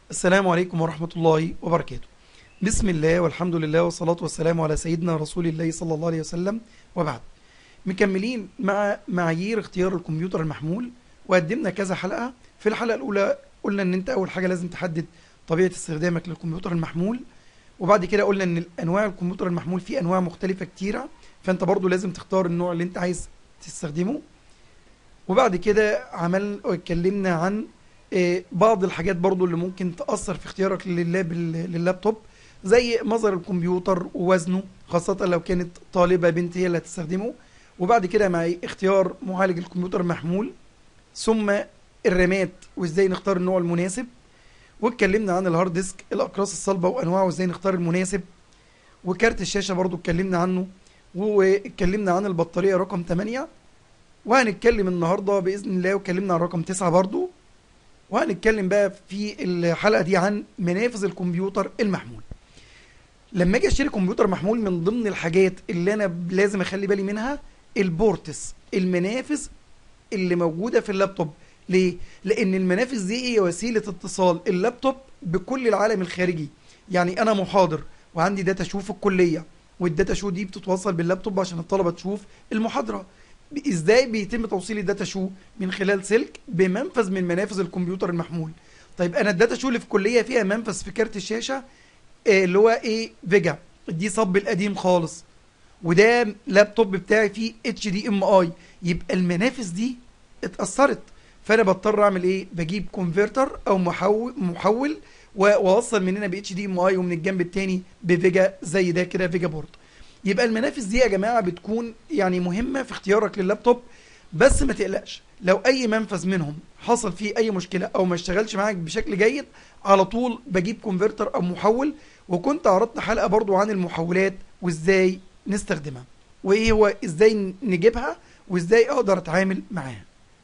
السلام عليكم ورحمة الله وبركاته بسم الله والحمد لله والصلاة والسلام على سيدنا رسول الله صلى الله عليه وسلم وبعد مكملين مع معايير اختيار الكمبيوتر المحمول وقدمنا كذا حلقة في الحلقة الأولى قلنا إن أنت أول حاجة لازم تحدد طبيعة استخدامك للكمبيوتر المحمول وبعد كده قلنا إن أنواع الكمبيوتر المحمول في أنواع مختلفة كتيرة فأنت برضو لازم تختار النوع اللي أنت عايز تستخدمه وبعد كده عمل اتكلمنا عن آه، بعض الحاجات برضو اللي ممكن تأثر في اختيارك لللاب لللابتوب زي مظهر الكمبيوتر ووزنه خاصة لو كانت طالبة بنت هي اللي هتستخدمه وبعد كده مع اختيار معالج الكمبيوتر المحمول ثم الرامات وازاي نختار النوع المناسب واتكلمنا عن الهارد ديسك الاقراص الصلبة وانواعه وازاي نختار المناسب وكارت الشاشة برضو اتكلمنا عنه واتكلمنا عن البطارية رقم 8 وهنتكلم النهارده باذن الله واتكلمنا عن رقم 9 برضو وهنتكلم بقى في الحلقه دي عن منافذ الكمبيوتر المحمول لما اجي اشتري كمبيوتر محمول من ضمن الحاجات اللي انا لازم اخلي بالي منها البورتس المنافذ اللي موجوده في اللابتوب ليه لان المنافذ دي هي وسيله اتصال اللابتوب بكل العالم الخارجي يعني انا محاضر وعندي داتا شو في الكليه والداتا شو دي بتتوصل باللابتوب عشان الطلبه تشوف المحاضره ازاي بيتم توصيل الداتا شو من خلال سلك بمنفذ من منافذ الكمبيوتر المحمول طيب انا الداتا شو اللي في الكليه فيها منفذ في كارت الشاشه آه، اللي هو ايه فيجا دي صب القديم خالص وده لابتوب بتاعي فيه اتش دي ام اي يبقى المنافذ دي اتاثرت فانا بضطر اعمل ايه بجيب كونفرتر او محول محول و- واوصل من هنا ب اتش دي ام اي ومن الجنب التاني بفيجا زي ده كده فيجا بورد يبقى المنافذ دي يا جماعه بتكون يعني مهمه في اختيارك لللابتوب بس ما تقلقش لو اي منفذ منهم حصل فيه اي مشكله او ما اشتغلش معاك بشكل جيد على طول بجيب كونفرتر او محول وكنت عرضت حلقه برضو عن المحولات وازاي نستخدمها وايه هو ازاي نجيبها وازاي اقدر اتعامل معاها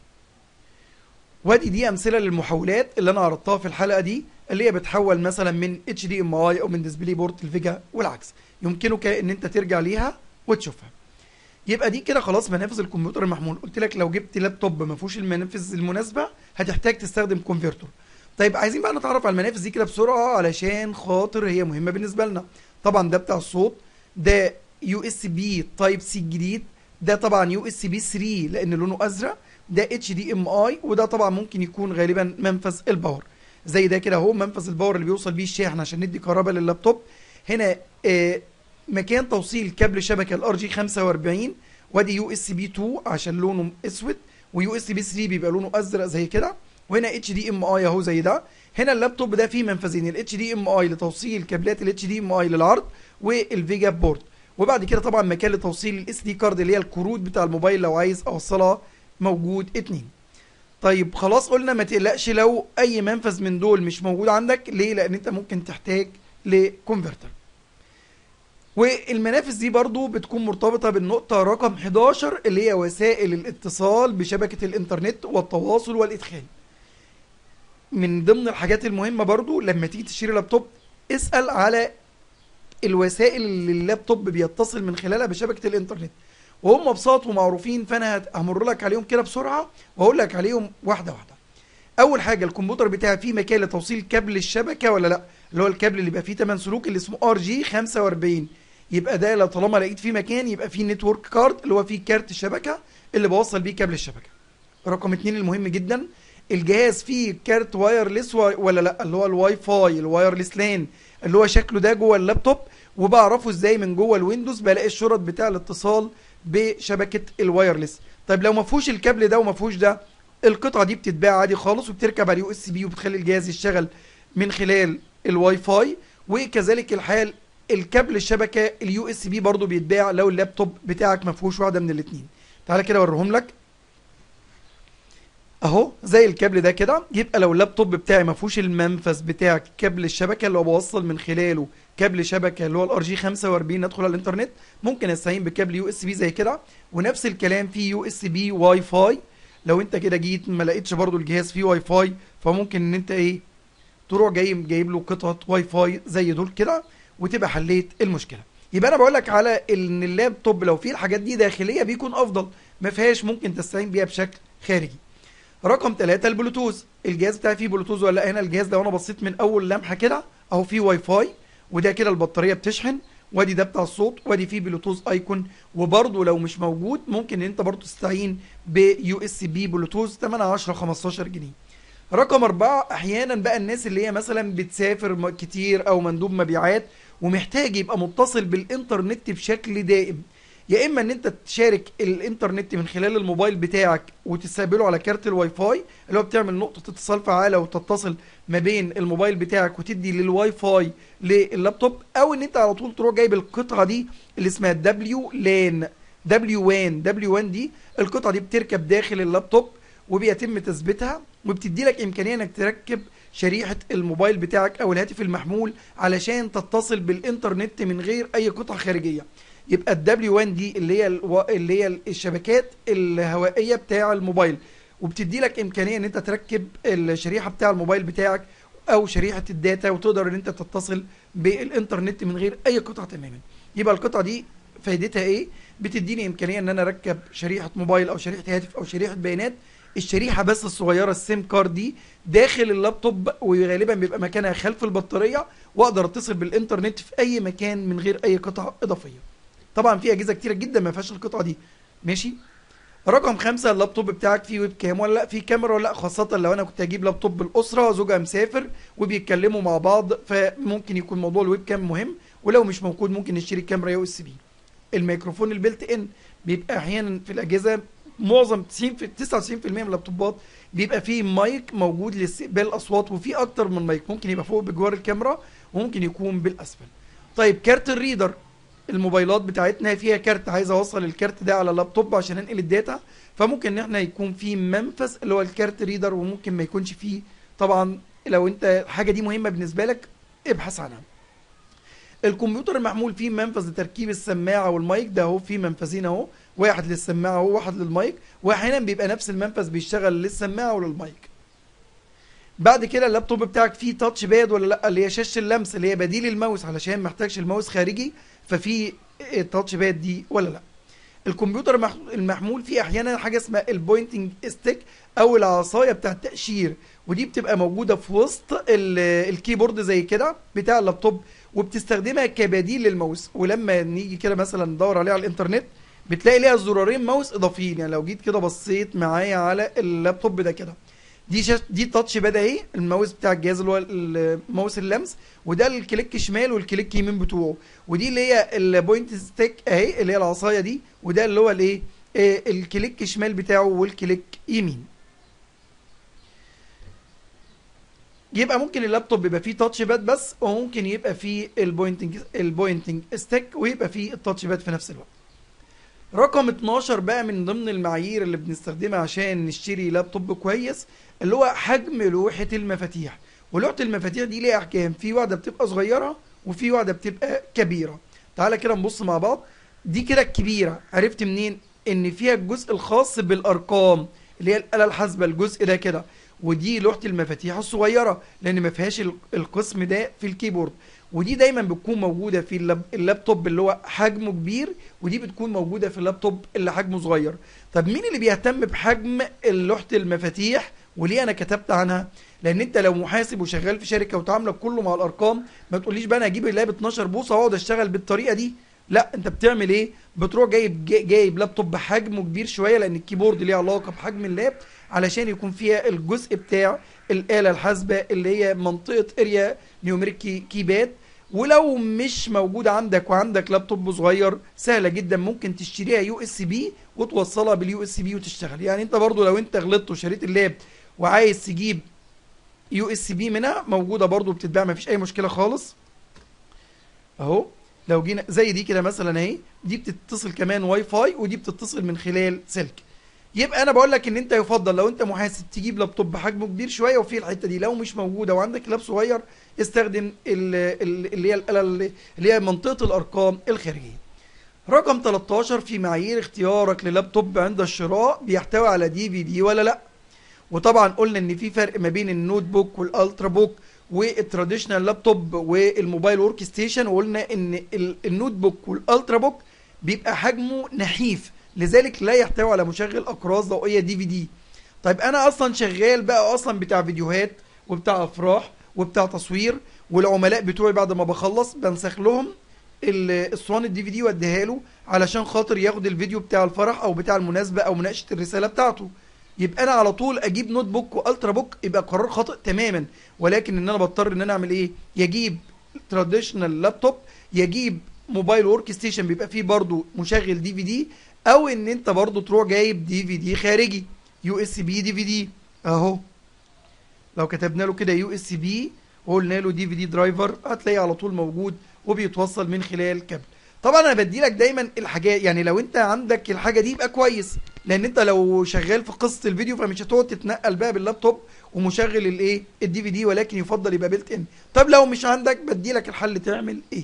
وادي دي امثله للمحولات اللي انا عرضتها في الحلقه دي اللي هي بتحول مثلا من اتش دي ام اي او من ديسبلاي بورت الفيجا والعكس يمكنك ان انت ترجع ليها وتشوفها يبقى دي كده خلاص منافذ الكمبيوتر المحمول قلت لك لو جبت لابتوب ما فيهوش المنافذ المناسبه هتحتاج تستخدم كونفرتور طيب عايزين بقى نتعرف على المنافذ دي كده بسرعه علشان خاطر هي مهمه بالنسبه لنا طبعا ده بتاع الصوت ده يو اس بي تايب سي الجديد ده طبعا يو اس بي 3 لان لونه ازرق ده اتش دي ام اي وده طبعا ممكن يكون غالبا منفذ الباور زي ده كده اهو منفذ الباور اللي بيوصل بيه الشاحن عشان ندي كهرباء لللابتوب هنا آه مكان توصيل كابل شبكه الار جي 45 وادي يو اس بي 2 عشان لونه اسود ويو اس بي 3 بيبقى لونه ازرق زي كده وهنا اتش دي ام اي اهو زي ده هنا اللابتوب ده فيه منفذين الاتش دي ام اي لتوصيل كابلات الاتش دي ام اي للعرض والفيجا بورد وبعد كده طبعا مكان لتوصيل الاس دي كارد اللي هي الكروت بتاع الموبايل لو عايز اوصلها موجود اتنين طيب خلاص قلنا ما تقلقش لو اي منفذ من دول مش موجود عندك ليه لان انت ممكن تحتاج لكونفرتر والمنافذ دي برضو بتكون مرتبطة بالنقطة رقم 11 اللي هي وسائل الاتصال بشبكة الانترنت والتواصل والادخال من ضمن الحاجات المهمة برضو لما تيجي تشتري لابتوب اسأل على الوسائل اللي اللابتوب بيتصل من خلالها بشبكة الانترنت وهم بساط ومعروفين فانا هت- همر لك عليهم كده بسرعة واقول لك عليهم واحدة واحدة اول حاجة الكمبيوتر بتاعي فيه مكان لتوصيل كابل الشبكة ولا لا اللي هو الكابل اللي بيبقى فيه 8 سلوك اللي اسمه ار جي 45 يبقى ده لو طالما لقيت فيه مكان يبقى فيه نتورك كارد اللي هو فيه كارت الشبكة اللي بوصل بيه كابل الشبكة رقم اتنين المهم جدا الجهاز فيه كارت وايرلس و- ولا لا اللي هو الواي فاي الوايرلس لان اللي هو شكله ده جوه اللابتوب وبعرفه ازاي من جوه الويندوز بلاقي الشرط بتاع الاتصال بشبكه الوايرلس طيب لو ما فيهوش الكابل ده وما فيهوش ده القطعه دي بتتباع عادي خالص وبتركب على اليو اس بي وبتخلي الجهاز يشتغل من خلال الواي فاي وكذلك الحال الكابل الشبكه اليو اس بي برضه بيتباع لو اللابتوب بتاعك ما فيهوش واحده من الاثنين تعالى كده اوريهم لك اهو زي الكابل ده كده يبقى لو اللابتوب بتاعي ما فيهوش المنفذ بتاع كابل الشبكه اللي هو بوصل من خلاله كابل شبكه اللي هو الار جي 45 ادخل على الانترنت ممكن استعين بكابل يو اس بي زي كده ونفس الكلام في يو اس بي واي فاي لو انت كده جيت ما لقيتش برضو الجهاز فيه واي فاي فممكن ان انت ايه تروح جايب جايب له قطعه واي فاي زي دول كده وتبقى حليت المشكله يبقى انا بقول لك على ان اللابتوب لو فيه الحاجات دي داخليه بيكون افضل ما فيهاش ممكن تستعين بيها بشكل خارجي رقم ثلاثة البلوتوث الجهاز بتاعي فيه بلوتوث ولا لا هنا الجهاز لو انا بصيت من اول لمحة كده اهو فيه واي فاي وده كده البطارية بتشحن وادي ده بتاع الصوت وادي فيه بلوتوث ايكون وبرضه لو مش موجود ممكن ان انت برضه تستعين بيو اس بي بلوتوث 8 10 15 جنيه رقم أربعة أحيانا بقى الناس اللي هي مثلا بتسافر م- كتير أو مندوب مبيعات ومحتاج يبقى متصل بالإنترنت بشكل دائم يا إما إن أنت تشارك الإنترنت من خلال الموبايل بتاعك وتستقبله على كارت الواي فاي اللي هو بتعمل نقطة اتصال فعالة وتتصل ما بين الموبايل بتاعك وتدي للواي فاي لللابتوب أو إن أنت على طول تروح جايب القطعة دي اللي اسمها دبليو لان دبليو وان دبليو وان دي القطعة دي بتركب داخل اللابتوب وبيتم تثبيتها وبتدي لك امكانيه انك تركب شريحه الموبايل بتاعك او الهاتف المحمول علشان تتصل بالانترنت من غير اي قطعه خارجيه يبقى الدبليو 1 دي اللي هي الو... اللي هي الشبكات الهوائيه بتاع الموبايل وبتدي لك امكانيه ان انت تركب الشريحه بتاع الموبايل بتاعك او شريحه الداتا وتقدر ان انت تتصل بالانترنت من غير اي قطعه تماما يبقى القطعه دي فايدتها ايه بتديني امكانيه ان انا اركب شريحه موبايل او شريحه هاتف او شريحه بيانات الشريحه بس الصغيره السيم كارد دي داخل اللابتوب وغالبا بيبقى مكانها خلف البطاريه واقدر اتصل بالانترنت في اي مكان من غير اي قطعه اضافيه طبعا في اجهزه كتيره جدا ما فيهاش القطعه دي ماشي رقم خمسة اللابتوب بتاعك فيه ويب كام ولا لا فيه كاميرا ولا لا خاصة لو انا كنت هجيب لابتوب الأسرة زوجها مسافر وبيتكلموا مع بعض فممكن يكون موضوع الويب كام مهم ولو مش موجود ممكن نشتري كاميرا يو اس بي الميكروفون البلت ان بيبقى احيانا في الاجهزه معظم 90 في 99% من اللابتوبات بيبقى فيه مايك موجود لاستقبال الاصوات وفي اكتر من مايك ممكن يبقى فوق بجوار الكاميرا وممكن يكون بالاسفل طيب كارت الريدر الموبايلات بتاعتنا فيها كارت عايز اوصل الكارت ده على اللابتوب عشان انقل الداتا فممكن ان احنا يكون في منفذ اللي هو الكارت ريدر وممكن ما يكونش فيه طبعا لو انت الحاجه دي مهمه بالنسبه لك ابحث عنها الكمبيوتر المحمول فيه منفذ لتركيب السماعه والمايك ده اهو فيه منفذين اهو واحد للسماعه وواحد للمايك واحيانا بيبقى نفس المنفذ بيشتغل للسماعه وللمايك بعد كده اللابتوب بتاعك فيه تاتش باد ولا لا اللي هي شاشه اللمس اللي هي بديل الماوس علشان ما محتاجش الماوس خارجي ففي تاتش باد دي ولا لا الكمبيوتر المح- المحمول فيه احيانا حاجه اسمها البوينتنج ستيك او العصايه بتاع التاشير ودي بتبقى موجوده في وسط ال- الكيبورد زي كده بتاع اللابتوب وبتستخدمها كبديل للماوس ولما نيجي كده مثلا ندور عليها على الانترنت بتلاقي ليها زرارين ماوس اضافيين يعني لو جيت كده بصيت معايا على اللابتوب ده كده دي شاش دي تاتش باد اهي الماوس بتاع الجهاز اللي هو الماوس اللمس وده الكليك شمال والكليك يمين بتوعه ودي اللي هي البوينت ستيك اهي اللي هي العصايه دي وده اللي هو الايه آه، الكليك شمال بتاعه والكليك يمين يبقى ممكن اللابتوب بيبقى فيه تاتش باد بس وممكن يبقى فيه البوينتنج البوينتنج ستيك ويبقى فيه التاتش باد في نفس الوقت رقم 12 بقى من ضمن المعايير اللي بنستخدمها عشان نشتري لابتوب كويس اللي هو حجم لوحة المفاتيح ولوحة المفاتيح دي ليها احكام في واحدة بتبقى صغيرة وفي واحدة بتبقى كبيرة تعالى كده نبص مع بعض دي كده الكبيرة عرفت منين ان فيها الجزء الخاص بالارقام اللي هي الآلة الحاسبة الجزء ده كده ودي لوحة المفاتيح الصغيرة لان ما فيهاش ال- القسم ده في الكيبورد ودي دايما بتكون موجودة في اللاب- اللابتوب اللي هو حجمه كبير ودي بتكون موجودة في اللابتوب اللي حجمه صغير طب مين اللي بيهتم بحجم لوحة المفاتيح وليه انا كتبت عنها لان انت لو محاسب وشغال في شركة وتعاملك كله مع الارقام ما تقوليش بقى انا اجيب اللاب 12 بوصة واقعد اشتغل بالطريقة دي لا انت بتعمل ايه بتروح جايب جاي- جايب لابتوب بحجمه كبير شوية لان الكيبورد ليه علاقة بحجم اللاب علشان يكون فيها الجزء بتاع الآلة الحاسبة اللي هي منطقة اريا نيوميريك كي- كيباد ولو مش موجود عندك وعندك لابتوب صغير سهله جدا ممكن تشتريها يو اس بي وتوصلها باليو اس بي وتشتغل يعني انت برضو لو انت غلطت وشريت اللاب وعايز تجيب يو اس بي منها موجوده برضو بتتباع مفيش اي مشكله خالص اهو لو جينا زي دي كده مثلا اهي دي بتتصل كمان واي فاي ودي بتتصل من خلال سلك يبقى انا بقول لك ان انت يفضل لو انت محاسب تجيب لابتوب بحجمه كبير شويه وفي الحته دي لو مش موجوده وعندك لاب صغير استخدم ال- ال- اللي هي الآلة اللي اللي هي منطقه الارقام الخارجيه رقم 13 في معايير اختيارك للابتوب عند الشراء بيحتوي على دي في دي ولا لا وطبعا قلنا ان في فرق ما بين النوت بوك والالترا بوك والتراديشنال لابتوب والموبايل ورك ستيشن وقلنا ان ال- النوت بوك والالترا بوك بيبقى حجمه نحيف لذلك لا يحتوي على مشغل اقراص ضوئيه دي في دي طيب انا اصلا شغال بقى اصلا بتاع فيديوهات وبتاع افراح وبتاع تصوير والعملاء بتوعي بعد ما بخلص بنسخ لهم ال- الصوان الدي في دي واديها له علشان خاطر ياخد الفيديو بتاع الفرح او بتاع المناسبه او مناقشه الرساله بتاعته يبقى انا على طول اجيب نوت بوك والترا بوك يبقى قرار خاطئ تماما ولكن ان انا بضطر ان انا اعمل ايه يجيب تراديشنال لابتوب يجيب موبايل ورك ستيشن بيبقى فيه برضو مشغل دي في دي او ان انت برضو تروح جايب دي في دي خارجي يو اس بي دي في دي اهو لو كتبنا له كده يو اس بي وقلنا له دي في دي درايفر هتلاقيه على طول موجود وبيتوصل من خلال كابل طبعا انا بدي لك دايما الحاجات يعني لو انت عندك الحاجه دي يبقى كويس لان انت لو شغال في قصه الفيديو فمش هتقعد تتنقل بقى باللابتوب ومشغل الايه الدي في دي ولكن يفضل يبقى بيلت ان طب لو مش عندك بدي لك الحل تعمل ايه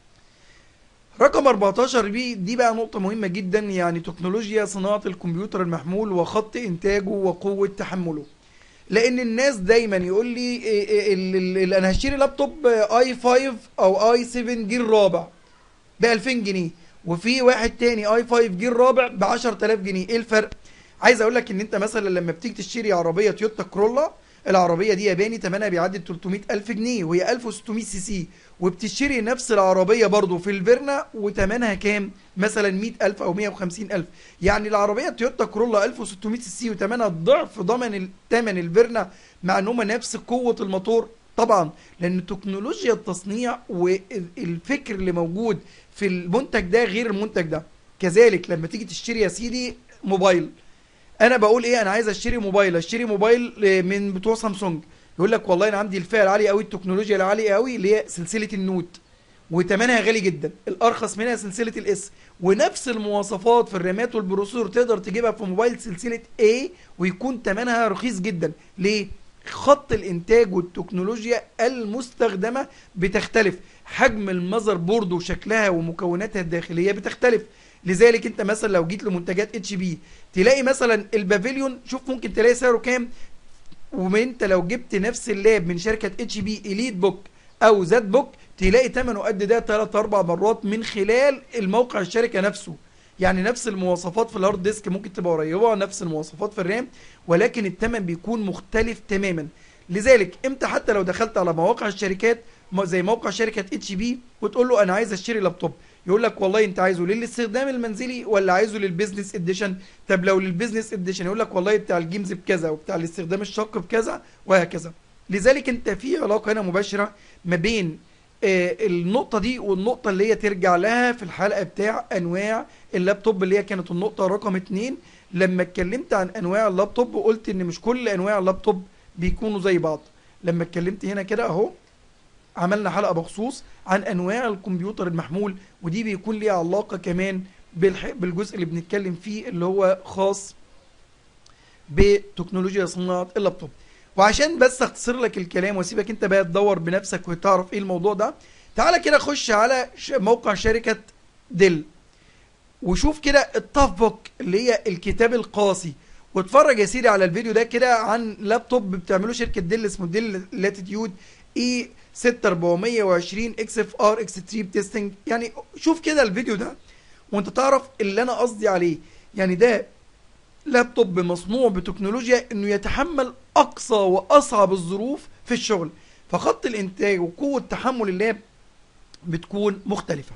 رقم 14 بي دي بقى نقطة مهمة جدا يعني تكنولوجيا صناعة الكمبيوتر المحمول وخط إنتاجه وقوة تحمله لأن الناس دايما يقول لي إيه إيه ال- ال- ال- أنا هشتري لابتوب اي 5 أو اي 7 جيل رابع ب 2000 جنيه وفي واحد تاني اي 5 جيل رابع ب 10000 جنيه ايه الفرق عايز اقول لك ان انت مثلا لما بتيجي تشتري عربيه تويوتا كرولا العربيه دي ياباني ثمنها بيعدي 300 الف جنيه وهي 1600 سي سي وبتشتري نفس العربيه برضو في الفيرنا وثمنها كام مثلا 100000 او 150000 يعني العربيه تويوتا كرولا 1600 سي سي وثمنها ضعف ضمن ثمن الفيرنا مع ان هم نفس قوه الموتور طبعا لان تكنولوجيا التصنيع والفكر اللي موجود في المنتج ده غير المنتج ده كذلك لما تيجي تشتري يا سيدي موبايل انا بقول ايه انا عايز اشتري موبايل اشتري موبايل آه، من بتوع سامسونج يقول لك والله انا عندي الفئه العاليه قوي التكنولوجيا العاليه قوي اللي هي سلسله النوت وثمنها غالي جدا الارخص منها سلسله الاس ونفس المواصفات في الرامات والبروسيسور تقدر تجيبها في موبايل سلسله A ويكون ثمنها رخيص جدا ليه خط الانتاج والتكنولوجيا المستخدمه بتختلف حجم المذر بورد وشكلها ومكوناتها الداخليه بتختلف لذلك انت مثلا لو جيت لمنتجات اتش بي تلاقي مثلا البافيليون شوف ممكن تلاقي سعره كام وانت لو جبت نفس اللاب من شركه اتش بي اليت بوك او زد بوك تلاقي ثمنه قد ده 3 4 مرات من خلال الموقع الشركه نفسه يعني نفس المواصفات في الهارد ديسك ممكن تبقى قريبه نفس المواصفات في الرام ولكن الثمن بيكون مختلف تماما لذلك امتى حتى لو دخلت على مواقع الشركات م- زي موقع شركه اتش بي وتقول له انا عايز اشتري لابتوب يقول لك والله انت عايزه للاستخدام المنزلي ولا عايزه للبيزنس اديشن طب لو للبيزنس اديشن يقول لك والله بتاع الجيمز بكذا وبتاع الاستخدام الشاق بكذا وهكذا لذلك انت في علاقه هنا مباشره ما بين آه، النقطه دي والنقطه اللي هي ترجع لها في الحلقه بتاع انواع اللابتوب اللي هي كانت النقطه رقم اتنين لما اتكلمت عن انواع اللابتوب وقلت ان مش كل انواع اللابتوب بيكونوا زي بعض لما اتكلمت هنا كده اهو عملنا حلقه بخصوص عن انواع الكمبيوتر المحمول ودي بيكون ليها علاقه كمان بالح... بالجزء اللي بنتكلم فيه اللي هو خاص بتكنولوجيا صناعه اللابتوب وعشان بس اختصر لك الكلام واسيبك انت بقى تدور بنفسك وتعرف ايه الموضوع ده تعالى كده خش على ش... موقع شركه ديل وشوف كده التاف بوك اللي هي الكتاب القاسي واتفرج يا سيدي على الفيديو ده كده عن لابتوب بتعمله شركه ديل اسمه ديل لاتيتيود اي 6420 اكس اف ار اكس 3 تيستنج يعني شوف كده الفيديو ده وانت تعرف اللي انا قصدي عليه يعني ده لابتوب مصنوع بتكنولوجيا انه يتحمل اقصى واصعب الظروف في الشغل فخط الانتاج وقوه تحمل اللاب بتكون مختلفه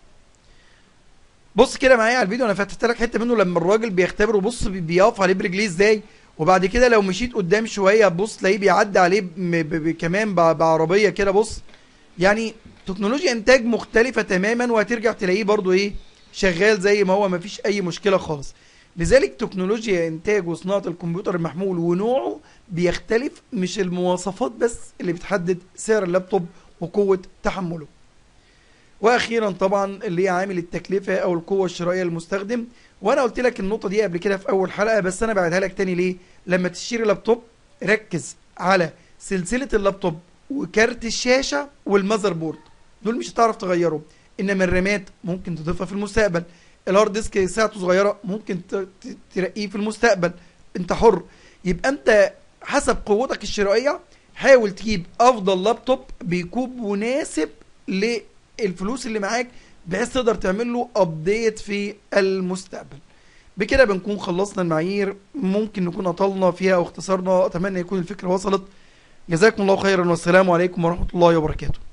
بص كده معايا على الفيديو انا فتحت لك حته منه لما الراجل بيختبره بص بي- بيقف عليه برجليه ازاي وبعد كده لو مشيت قدام شويه بص تلاقيه بيعدي عليه ب- ب- ب- كمان ب- بعربيه كده بص يعني تكنولوجيا انتاج مختلفه تماما وهترجع تلاقيه برضو ايه شغال زي ما هو مفيش اي مشكله خالص لذلك تكنولوجيا انتاج وصناعه الكمبيوتر المحمول ونوعه بيختلف مش المواصفات بس اللي بتحدد سعر اللابتوب وقوه تحمله واخيرا طبعا اللي هي عامل التكلفه او القوه الشرائيه للمستخدم وانا قلت لك النقطه دي قبل كده في اول حلقه بس انا بعدها لك تاني ليه لما تشتري لابتوب ركز على سلسله اللابتوب وكارت الشاشه والمذر بورد دول مش هتعرف تغيرهم انما الرامات ممكن تضيفها في المستقبل الهارد ديسك ساعته صغيره ممكن ت- ت- ترقيه في المستقبل انت حر يبقى انت حسب قوتك الشرائيه حاول تجيب افضل لابتوب بيكون مناسب للفلوس اللي معاك بحيث تقدر تعمل له ابديت في المستقبل بكده بنكون خلصنا المعايير ممكن نكون أطلنا فيها أو اختصرنا أتمنى يكون الفكرة وصلت جزاكم الله خيرا والسلام عليكم ورحمة الله وبركاته